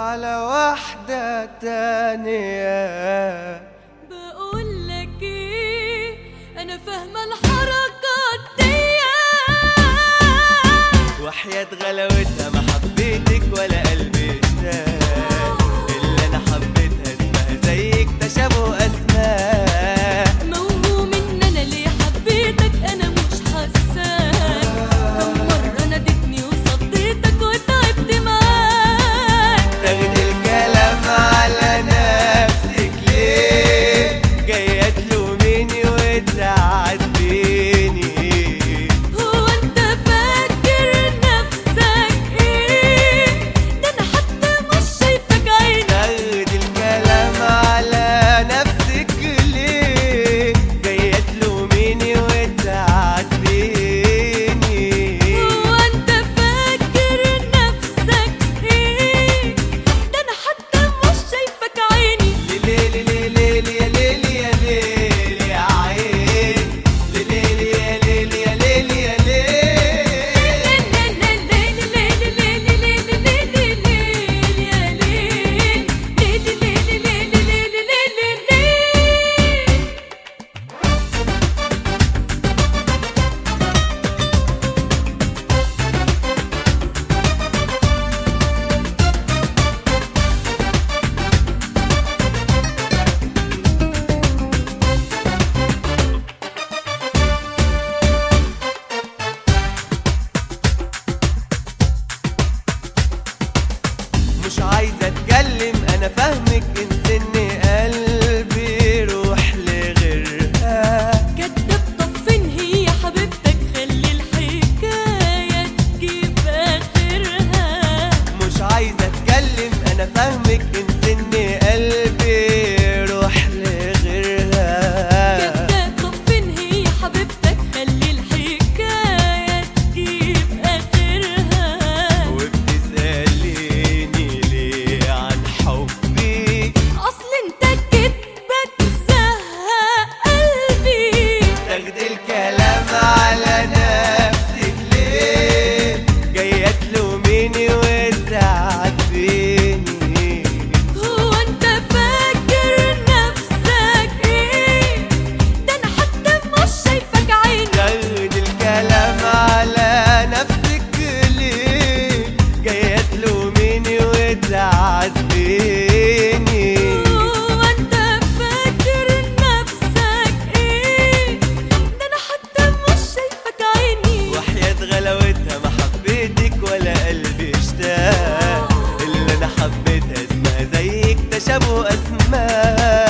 على واحدة تانية بقول لك ايه انا فاهمه الحركات دي وحياة غلاوتها ما حبيتك ولا قلبي اشتاق اللي انا حبيتها اسمها زيك تشابه اسماء موهوم ان انا ليه حبيتك انا مش حاساك كم مره ناديتني وصديتك وتعبت معاك تاخد الكلام على نفسك ليه جاية تلوميني وتعاتبيني هو انت فاكر نفسك ايه ده انا حتى مش شايفك عيني تاخد الكلام على نفسك ليه جاية تلوميني وتعاتبيني هو انت فاكر نفسك ايه ده انا حتى مش شايفك عيني ليلي ليلي يا ليلي يا ليلي يا عين ليلي يا ليلي يا ليلي يا ليلي مش عايزة اتكلم انا فاهمك انسني قلبي روح لغيرها كدب طب فين هي حبيبتك خلي الحكاية تجيب آخرها مش عايزة اتكلم انا فاهمك انسني قلبي روح لغيرها كداب طب فين هي حبيبتك خلي الحكاية تجيب آخرها وبتسأليني ليه عن حبي أصل أنت كدبك زهق قلبي تاخد الكلام على نفسك ليه جاية تلوميني وتعاتبيني هو أنت فاكر نفسك إيه ده أنا حتى مش شايفك عيني تاخد الكلام على نفسك ليه جاية تلوميني وتعاتبيني هو أنت فاكر نفسك إيه ده أنا حتى مش شايفك عيني وحياة غلاوتها ما حبيتك ولا قلبي اشتاق اللي انا حبيتها اسمها زيك تشابه اسماء